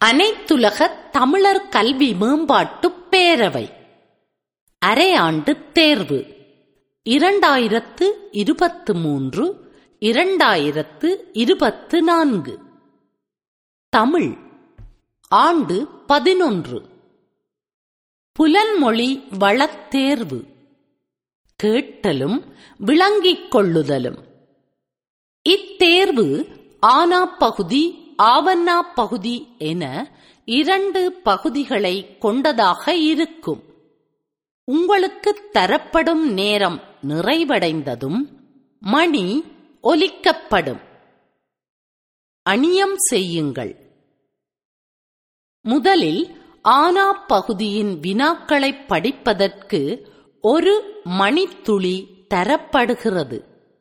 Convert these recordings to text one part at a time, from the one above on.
அனைத்துலக தமிழர் கல்வி மேம்பாட்டுப் பேரவை அரையாண்டு தேர்வு இரண்டாயிரத்து இருபத்து மூன்று இரண்டாயிரத்து இருபத்து நான்கு தமிழ் ஆண்டு பதினொன்று புலன்மொழி வளத்தேர்வு கேட்டலும் விளங்கிக் கொள்ளுதலும் இத்தேர்வு ஆனா பகுதி ஆவண்ணா பகுதி என இரண்டு பகுதிகளை கொண்டதாக இருக்கும் உங்களுக்கு தரப்படும் நேரம் நிறைவடைந்ததும் மணி ஒலிக்கப்படும் அணியம் செய்யுங்கள் முதலில் ஆனா பகுதியின் வினாக்களை படிப்பதற்கு ஒரு மணித்துளி தரப்படுகிறது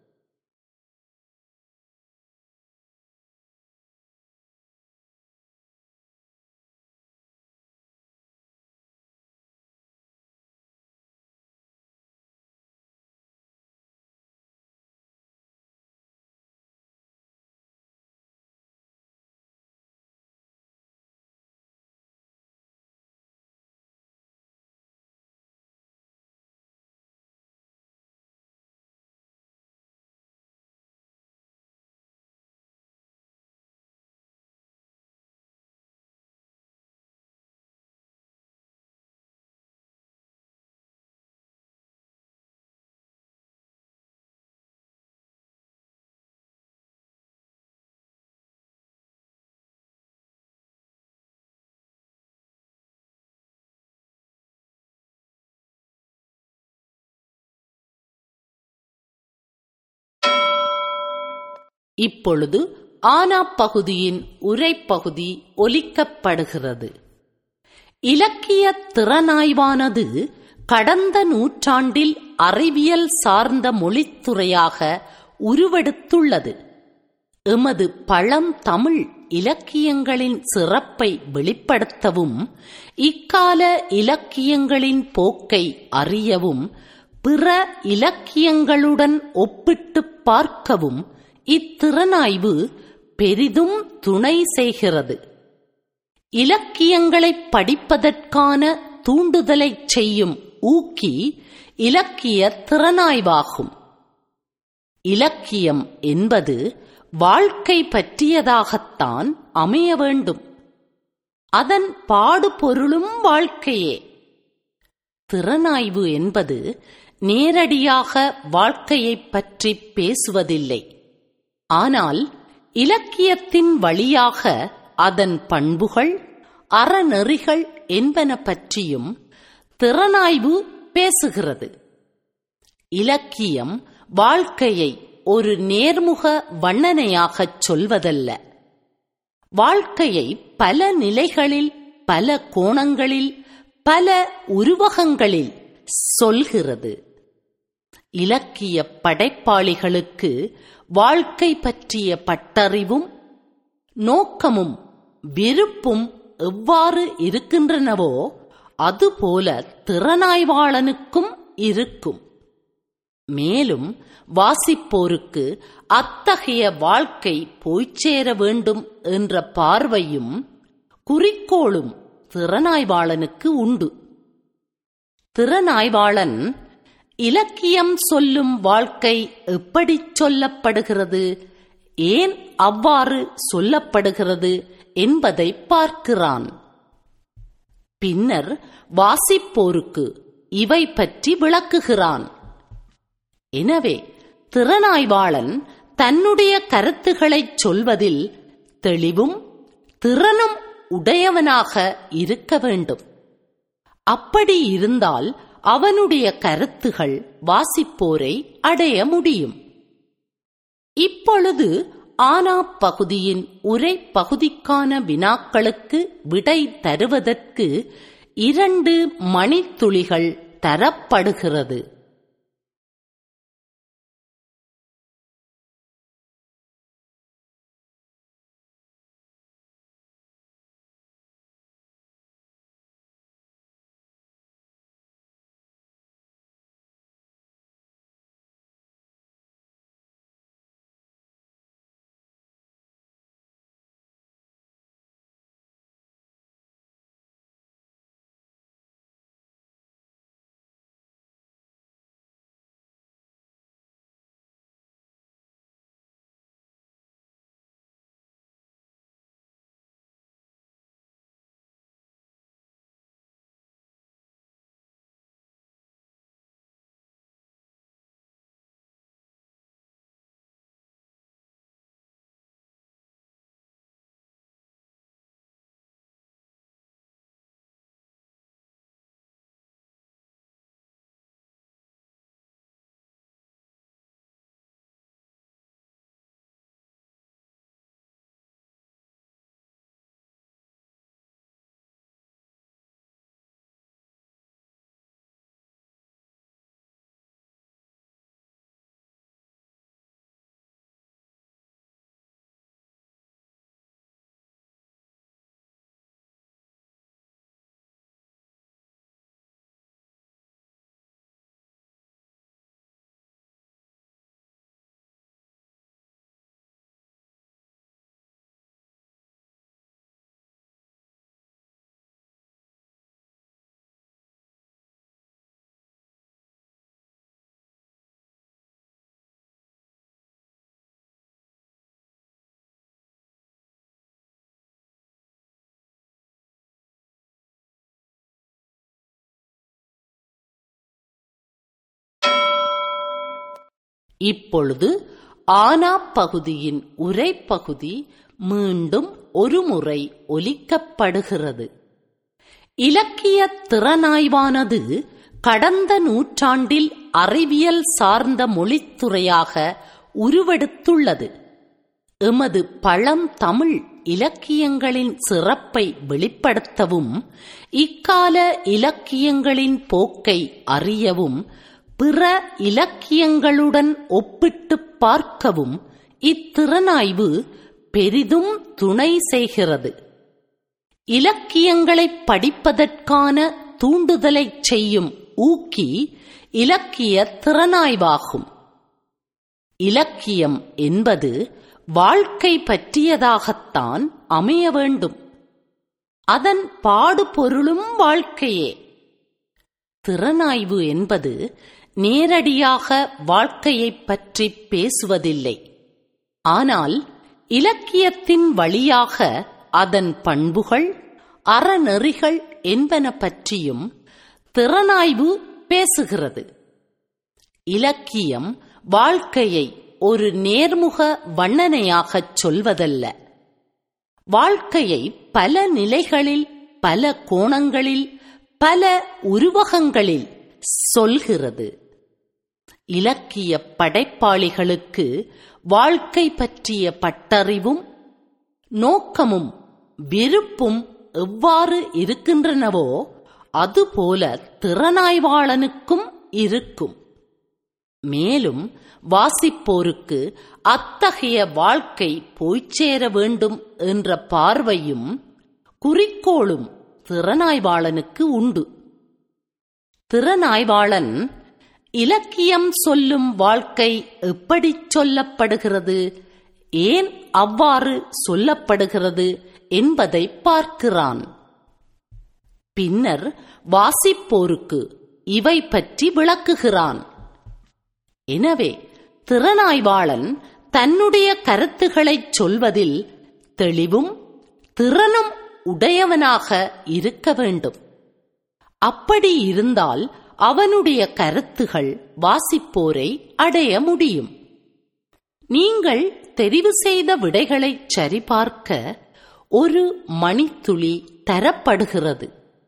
இப்பொழுது ஆனா பகுதியின் உரைப்பகுதி ஒலிக்கப்படுகிறது இலக்கிய திறனாய்வானது கடந்த நூற்றாண்டில் அறிவியல் சார்ந்த மொழித்துறையாக உருவெடுத்துள்ளது எமது பழம் தமிழ் இலக்கியங்களின் சிறப்பை வெளிப்படுத்தவும் இக்கால இலக்கியங்களின் போக்கை அறியவும் பிற இலக்கியங்களுடன் ஒப்பிட்டுப் பார்க்கவும் இத்திறனாய்வு பெரிதும் துணை செய்கிறது இலக்கியங்களைப் படிப்பதற்கான தூண்டுதலைச் செய்யும் ஊக்கி இலக்கிய திறனாய்வாகும் இலக்கியம் என்பது வாழ்க்கை பற்றியதாகத்தான் அமைய வேண்டும் அதன் பாடுபொருளும் வாழ்க்கையே திறனாய்வு என்பது நேரடியாக வாழ்க்கையைப் பற்றி பேசுவதில்லை ஆனால் இலக்கியத்தின் வழியாக அதன் பண்புகள் அறநெறிகள் என்பன பற்றியும் திறனாய்வு பேசுகிறது இலக்கியம் வாழ்க்கையை ஒரு நேர்முக வண்ணனையாகச் சொல்வதல்ல வாழ்க்கையை பல நிலைகளில் பல கோணங்களில் பல உருவகங்களில் சொல்கிறது இலக்கிய படைப்பாளிகளுக்கு வாழ்க்கை பற்றிய பட்டறிவும் நோக்கமும் விருப்பும் எவ்வாறு இருக்கின்றனவோ அதுபோல திறனாய்வாளனுக்கும் இருக்கும் மேலும் வாசிப்போருக்கு அத்தகைய வாழ்க்கை போய்ச்சேர வேண்டும் என்ற பார்வையும் குறிக்கோளும் திறனாய்வாளனுக்கு உண்டு திறனாய்வாளன் இலக்கியம் சொல்லும் வாழ்க்கை எப்படி சொல்லப்படுகிறது ஏன் அவ்வாறு சொல்லப்படுகிறது என்பதை பார்க்கிறான் பின்னர் வாசிப்போருக்கு இவை பற்றி விளக்குகிறான் எனவே திறனாய்வாளன் தன்னுடைய கருத்துக்களைச் சொல்வதில் தெளிவும் திறனும் உடையவனாக இருக்க வேண்டும் அப்படி இருந்தால் அவனுடைய கருத்துகள் வாசிப்போரை அடைய முடியும் இப்பொழுது ஆனா பகுதியின் உரை பகுதிக்கான வினாக்களுக்கு விடை தருவதற்கு இரண்டு மணித்துளிகள் தரப்படுகிறது இப்பொழுது ஆனா பகுதியின் உரைப்பகுதி மீண்டும் ஒருமுறை ஒலிக்கப்படுகிறது இலக்கிய திறனாய்வானது கடந்த நூற்றாண்டில் அறிவியல் சார்ந்த மொழித்துறையாக உருவெடுத்துள்ளது எமது பழம் தமிழ் இலக்கியங்களின் சிறப்பை வெளிப்படுத்தவும் இக்கால இலக்கியங்களின் போக்கை அறியவும் பிற இலக்கியங்களுடன் ஒப்பிட்டுப் பார்க்கவும் இத்திறனாய்வு பெரிதும் துணை செய்கிறது இலக்கியங்களை படிப்பதற்கான தூண்டுதலைச் செய்யும் ஊக்கி இலக்கிய திறனாய்வாகும் இலக்கியம் என்பது வாழ்க்கை பற்றியதாகத்தான் அமைய வேண்டும் அதன் பாடுபொருளும் வாழ்க்கையே திறனாய்வு என்பது நேரடியாக வாழ்க்கையைப் பற்றி பேசுவதில்லை ஆனால் இலக்கியத்தின் வழியாக அதன் பண்புகள் அறநெறிகள் என்பன பற்றியும் திறனாய்வு பேசுகிறது இலக்கியம் வாழ்க்கையை ஒரு நேர்முக வண்ணனையாகச் சொல்வதல்ல வாழ்க்கையை பல நிலைகளில் பல கோணங்களில் பல உருவகங்களில் சொல்கிறது இலக்கிய படைப்பாளிகளுக்கு வாழ்க்கை பற்றிய பட்டறிவும் நோக்கமும் விருப்பும் எவ்வாறு இருக்கின்றனவோ அதுபோல திறனாய்வாளனுக்கும் இருக்கும் மேலும் வாசிப்போருக்கு அத்தகைய வாழ்க்கை போய்ச் சேர வேண்டும் என்ற பார்வையும் குறிக்கோளும் திறனாய்வாளனுக்கு உண்டு திறனாய்வாளன் இலக்கியம் சொல்லும் வாழ்க்கை எப்படிச் சொல்லப்படுகிறது ஏன் அவ்வாறு சொல்லப்படுகிறது என்பதை பார்க்கிறான் பின்னர் வாசிப்போருக்கு இவை பற்றி விளக்குகிறான் எனவே திறனாய்வாளன் தன்னுடைய கருத்துக்களைச் சொல்வதில் தெளிவும் திறனும் உடையவனாக இருக்க வேண்டும் அப்படி இருந்தால் அவனுடைய கருத்துகள் வாசிப்போரை அடைய முடியும் நீங்கள் தெரிவு செய்த விடைகளை சரிபார்க்க ஒரு மணித்துளி தரப்படுகிறது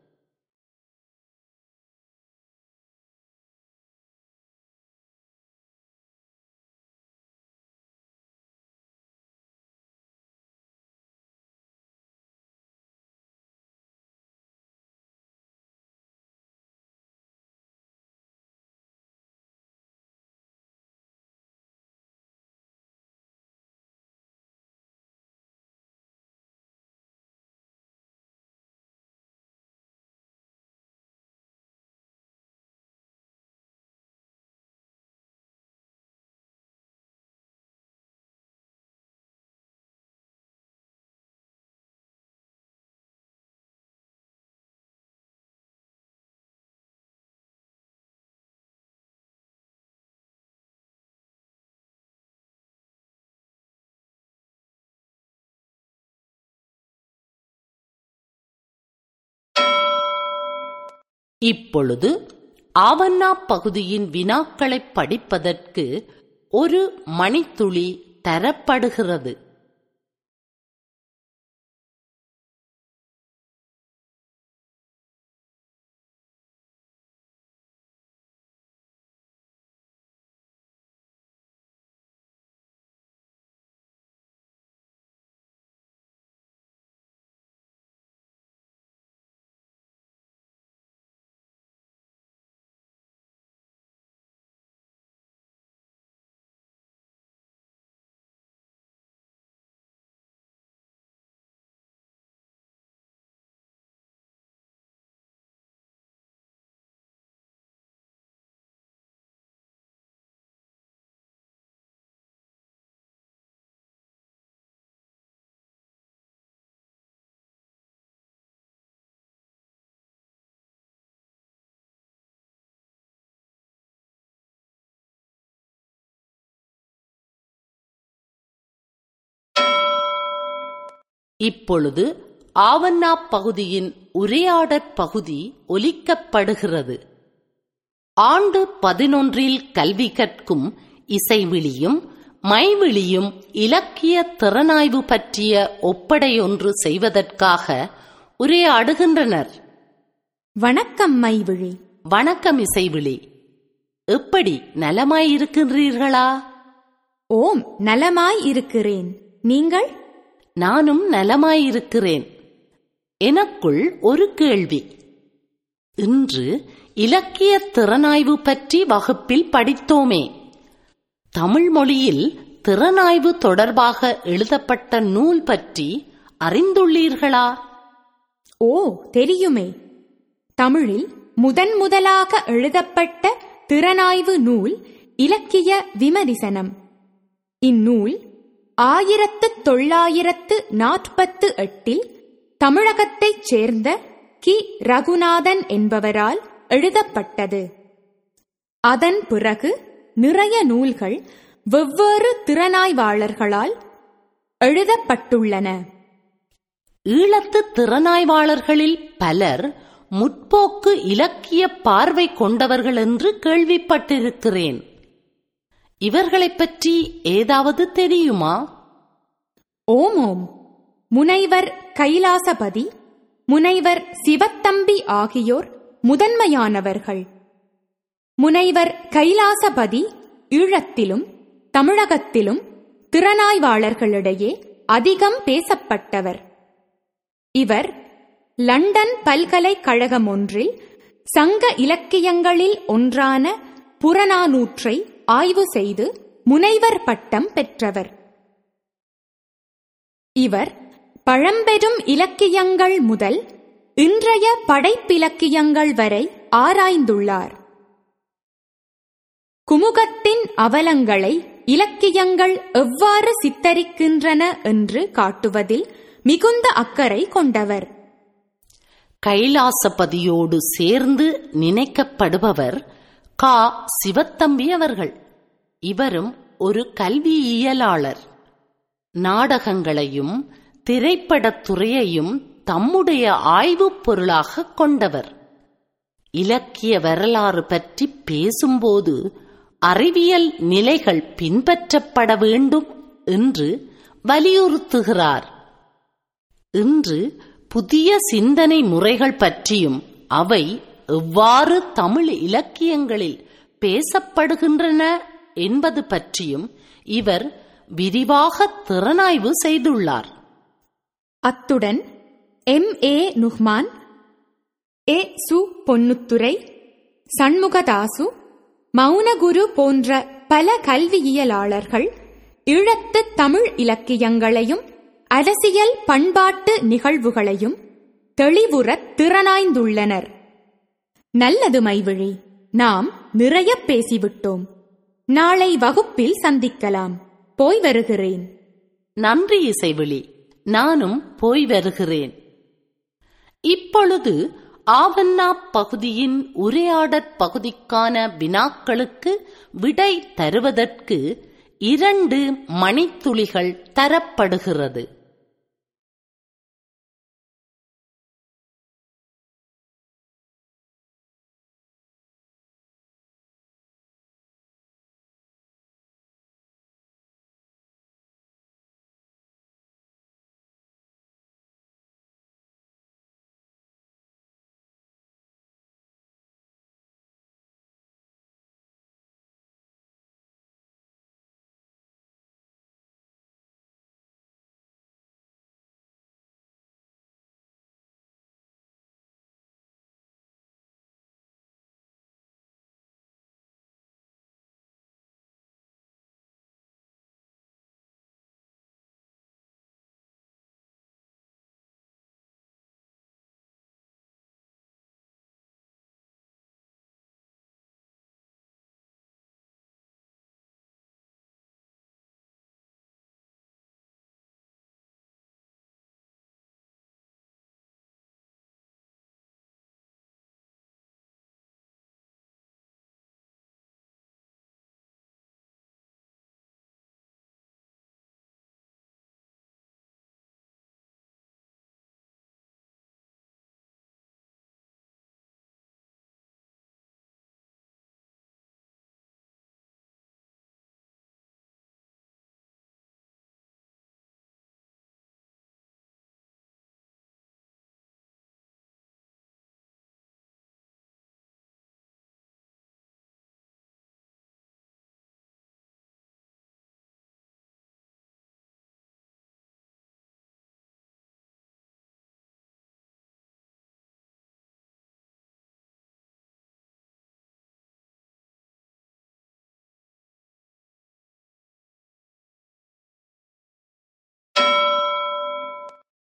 இப்பொழுது ஆவண்ணா பகுதியின் வினாக்களைப் படிப்பதற்கு ஒரு மணித்துளி தரப்படுகிறது இப்பொழுது ஆவண்ணா பகுதியின் உரையாடற் பகுதி ஒலிக்கப்படுகிறது ஆண்டு பதினொன்றில் கல்வி கற்கும் இசைவிழியும் மைவிழியும் இலக்கிய திறனாய்வு பற்றிய ஒப்படையொன்று செய்வதற்காக உரையாடுகின்றனர் வணக்கம் மைவிழி வணக்கம் இசைவிழி எப்படி நலமாயிருக்கின்றீர்களா ஓம் நலமாய் இருக்கிறேன் நீங்கள் நானும் நலமாயிருக்கிறேன் எனக்குள் ஒரு கேள்வி இன்று இலக்கிய திறனாய்வு பற்றி வகுப்பில் படித்தோமே தமிழ் மொழியில் திறனாய்வு தொடர்பாக எழுதப்பட்ட நூல் பற்றி அறிந்துள்ளீர்களா ஓ தெரியுமே தமிழில் முதன் முதலாக எழுதப்பட்ட திறனாய்வு நூல் இலக்கிய விமரிசனம் இந்நூல் ஆயிரத்து தொள்ளாயிரத்து நாற்பத்து எட்டில் தமிழகத்தைச் சேர்ந்த கி ரகுநாதன் என்பவரால் எழுதப்பட்டது அதன் பிறகு நிறைய நூல்கள் வெவ்வேறு திறனாய்வாளர்களால் எழுதப்பட்டுள்ளன ஈழத்து திறனாய்வாளர்களில் பலர் முற்போக்கு இலக்கிய பார்வை கொண்டவர்கள் என்று கேள்விப்பட்டிருக்கிறேன் இவர்களைப் பற்றி ஏதாவது தெரியுமா ஓம் ஓம் முனைவர் கைலாசபதி முனைவர் சிவத்தம்பி ஆகியோர் முதன்மையானவர்கள் முனைவர் கைலாசபதி ஈழத்திலும் தமிழகத்திலும் திறனாய்வாளர்களிடையே அதிகம் பேசப்பட்டவர் இவர் லண்டன் பல்கலைக்கழகம் ஒன்றில் சங்க இலக்கியங்களில் ஒன்றான புறநானூற்றை ஆய்வு செய்து முனைவர் பட்டம் பெற்றவர் இவர் பழம்பெரும் இலக்கியங்கள் முதல் இன்றைய படைப்பிலக்கியங்கள் வரை ஆராய்ந்துள்ளார் குமுகத்தின் அவலங்களை இலக்கியங்கள் எவ்வாறு சித்தரிக்கின்றன என்று காட்டுவதில் மிகுந்த அக்கறை கொண்டவர் கைலாசபதியோடு சேர்ந்து நினைக்கப்படுபவர் கா சிவத்தம்பி அவர்கள் இவரும் ஒரு கல்வியியலாளர் நாடகங்களையும் திரைப்படத் துறையையும் தம்முடைய ஆய்வுப் பொருளாக கொண்டவர் இலக்கிய வரலாறு பற்றி பேசும்போது அறிவியல் நிலைகள் பின்பற்றப்பட வேண்டும் என்று வலியுறுத்துகிறார் இன்று புதிய சிந்தனை முறைகள் பற்றியும் அவை எவ்வாறு தமிழ் இலக்கியங்களில் பேசப்படுகின்றன என்பது பற்றியும் இவர் விரிவாக திறனாய்வு செய்துள்ளார் அத்துடன் எம் ஏ நுஹ்மான் ஏ சு பொன்னுத்துரை சண்முகதாசு மௌனகுரு போன்ற பல கல்வியியலாளர்கள் ஈழத்து தமிழ் இலக்கியங்களையும் அரசியல் பண்பாட்டு நிகழ்வுகளையும் தெளிவுறத் திறனாய்ந்துள்ளனர் நல்லது மைவிழி நாம் நிறைய பேசிவிட்டோம் நாளை வகுப்பில் சந்திக்கலாம் போய் வருகிறேன் நன்றி இசைவிழி நானும் போய் வருகிறேன் இப்பொழுது ஆவண்ணா பகுதியின் உரையாடற் பகுதிக்கான வினாக்களுக்கு விடை தருவதற்கு இரண்டு மணித்துளிகள் தரப்படுகிறது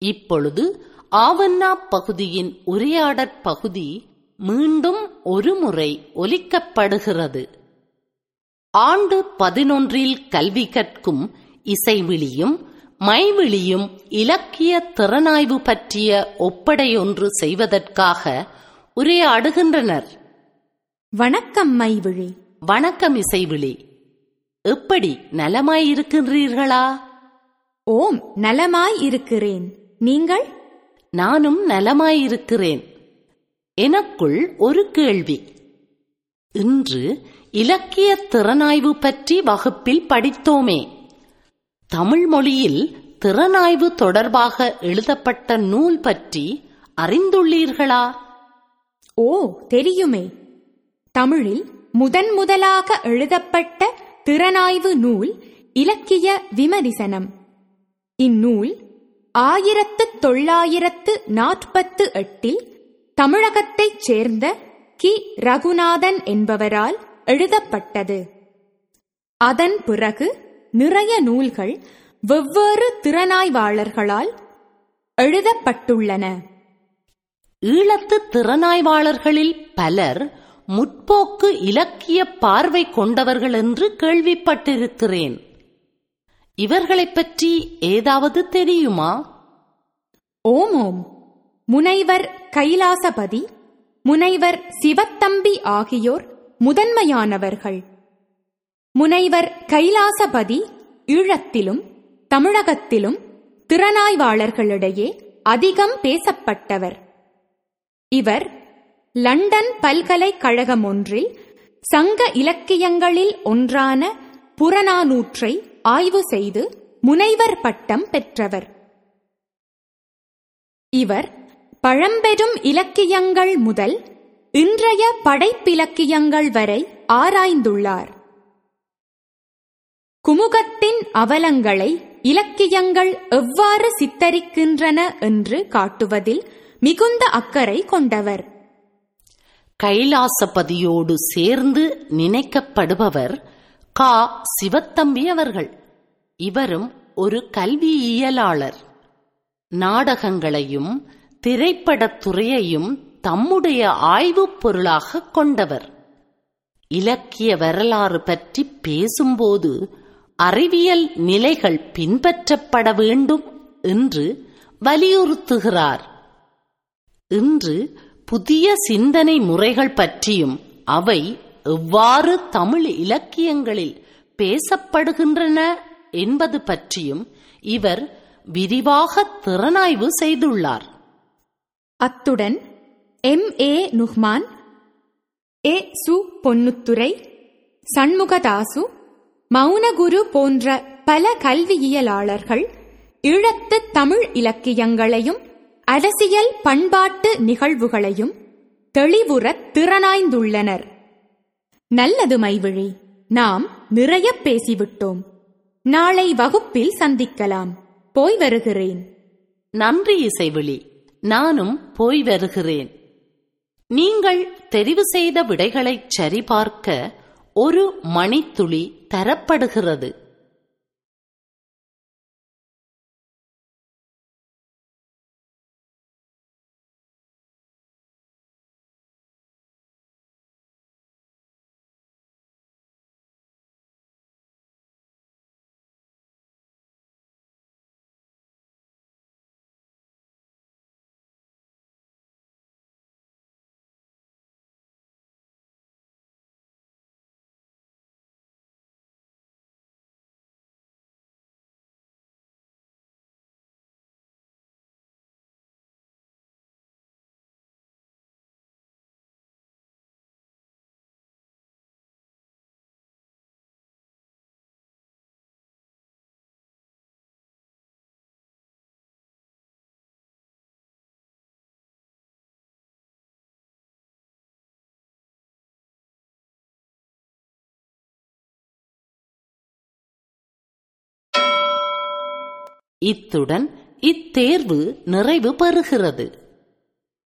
இப்பொழுது ஆவண்ணா பகுதியின் உரையாடற் பகுதி மீண்டும் ஒருமுறை ஒலிக்கப்படுகிறது ஆண்டு பதினொன்றில் கல்வி கற்கும் இசைவிழியும் மைவிழியும் இலக்கிய திறனாய்வு பற்றிய ஒப்படையொன்று செய்வதற்காக உரையாடுகின்றனர் வணக்கம் மைவிழி வணக்கம் இசைவிழி எப்படி நலமாயிருக்கின்றீர்களா ஓம் நலமாய் இருக்கிறேன் நீங்கள் நானும் நலமாயிருக்கிறேன் எனக்குள் ஒரு கேள்வி இன்று இலக்கிய திறனாய்வு பற்றி வகுப்பில் படித்தோமே தமிழ் மொழியில் திறனாய்வு தொடர்பாக எழுதப்பட்ட நூல் பற்றி அறிந்துள்ளீர்களா ஓ தெரியுமே தமிழில் முதன் முதலாக எழுதப்பட்ட திறனாய்வு நூல் இலக்கிய விமரிசனம் இந்நூல் ஆயிரத்து தொள்ளாயிரத்து நாற்பத்து எட்டில் தமிழகத்தைச் சேர்ந்த கி ரகுநாதன் என்பவரால் எழுதப்பட்டது அதன் பிறகு நிறைய நூல்கள் வெவ்வேறு திறனாய்வாளர்களால் எழுதப்பட்டுள்ளன ஈழத்து திறனாய்வாளர்களில் பலர் முற்போக்கு இலக்கிய பார்வை கொண்டவர்கள் என்று கேள்விப்பட்டிருக்கிறேன் இவர்களைப் பற்றி ஏதாவது தெரியுமா ஓம் ஓம் முனைவர் கைலாசபதி முனைவர் சிவத்தம்பி ஆகியோர் முதன்மையானவர்கள் முனைவர் கைலாசபதி ஈழத்திலும் தமிழகத்திலும் திறனாய்வாளர்களிடையே அதிகம் பேசப்பட்டவர் இவர் லண்டன் பல்கலைக்கழகம் ஒன்றில் சங்க இலக்கியங்களில் ஒன்றான புறநானூற்றை ஆய்வு செய்து முனைவர் பட்டம் பெற்றவர் இவர் பழம்பெரும் இலக்கியங்கள் முதல் இன்றைய படைப்பிலக்கியங்கள் வரை ஆராய்ந்துள்ளார் குமுகத்தின் அவலங்களை இலக்கியங்கள் எவ்வாறு சித்தரிக்கின்றன என்று காட்டுவதில் மிகுந்த அக்கறை கொண்டவர் கைலாசபதியோடு சேர்ந்து நினைக்கப்படுபவர் கா சிவத்தம்பி அவர்கள் இவரும் ஒரு கல்வியியலாளர் நாடகங்களையும் திரைப்படத் துறையையும் தம்முடைய ஆய்வுப் பொருளாக கொண்டவர் இலக்கிய வரலாறு பற்றி பேசும்போது அறிவியல் நிலைகள் பின்பற்றப்பட வேண்டும் என்று வலியுறுத்துகிறார் இன்று புதிய சிந்தனை முறைகள் பற்றியும் அவை எவ்வாறு தமிழ் இலக்கியங்களில் பேசப்படுகின்றன என்பது பற்றியும் இவர் விரிவாக திறனாய்வு செய்துள்ளார் அத்துடன் எம் ஏ நுஹ்மான் ஏ சு பொன்னுத்துரை சண்முகதாசு மௌனகுரு போன்ற பல கல்வியியலாளர்கள் ஈழத்து தமிழ் இலக்கியங்களையும் அரசியல் பண்பாட்டு நிகழ்வுகளையும் தெளிவுறத் திறனாய்ந்துள்ளனர் நல்லது மைவிழி நாம் நிறைய பேசிவிட்டோம் நாளை வகுப்பில் சந்திக்கலாம் போய் வருகிறேன் நன்றி இசைவிழி நானும் போய் வருகிறேன் நீங்கள் தெரிவு செய்த விடைகளைச் சரிபார்க்க ஒரு மணித்துளி தரப்படுகிறது இத்துடன் இத்தேர்வு நிறைவு பெறுகிறது